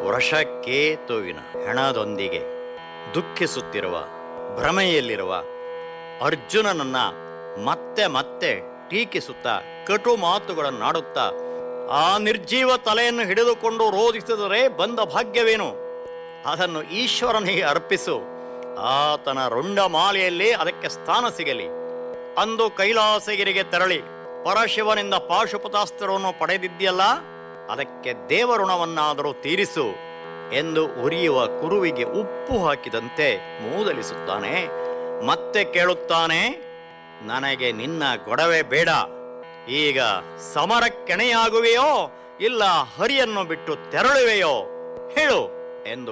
ವೃಷಕೇತುವಿನ ಹೆಣದೊಂದಿಗೆ ದುಃಖಿಸುತ್ತಿರುವ ಭ್ರಮೆಯಲ್ಲಿರುವ ಅರ್ಜುನನನ್ನ ಮತ್ತೆ ಮತ್ತೆ ಟೀಕಿಸುತ್ತಾ ಕಟು ಮಾತುಗಳನ್ನಾಡುತ್ತಾ ಆ ನಿರ್ಜೀವ ತಲೆಯನ್ನು ಹಿಡಿದುಕೊಂಡು ರೋಧಿಸಿದರೆ ಬಂದ ಭಾಗ್ಯವೇನು ಅದನ್ನು ಈಶ್ವರನಿಗೆ ಅರ್ಪಿಸು ಆತನ ರುಂಡಮಾಲೆಯಲ್ಲಿ ಅದಕ್ಕೆ ಸ್ಥಾನ ಸಿಗಲಿ ಅಂದು ಕೈಲಾಸಗಿರಿಗೆ ತೆರಳಿ ಪರಶಿವನಿಂದ ಪಾಶುಪತಾಸ್ತ್ರವನ್ನು ಪಡೆದಿದ್ಯಲ್ಲ ಅದಕ್ಕೆ ದೇವಋಣವನ್ನಾದರೂ ತೀರಿಸು ಎಂದು ಉರಿಯುವ ಕುರುವಿಗೆ ಉಪ್ಪು ಹಾಕಿದಂತೆ ಮೂದಲಿಸುತ್ತಾನೆ ಮತ್ತೆ ಕೇಳುತ್ತಾನೆ ನನಗೆ ನಿನ್ನ ಗೊಡವೆ ಬೇಡ ಈಗ ಸಮರಕ್ಕೆಣೆಯಾಗುವೆಯೋ ಇಲ್ಲ ಹರಿಯನ್ನು ಬಿಟ್ಟು ತೆರಳುವೆಯೋ ಹೇಳು ಎಂದು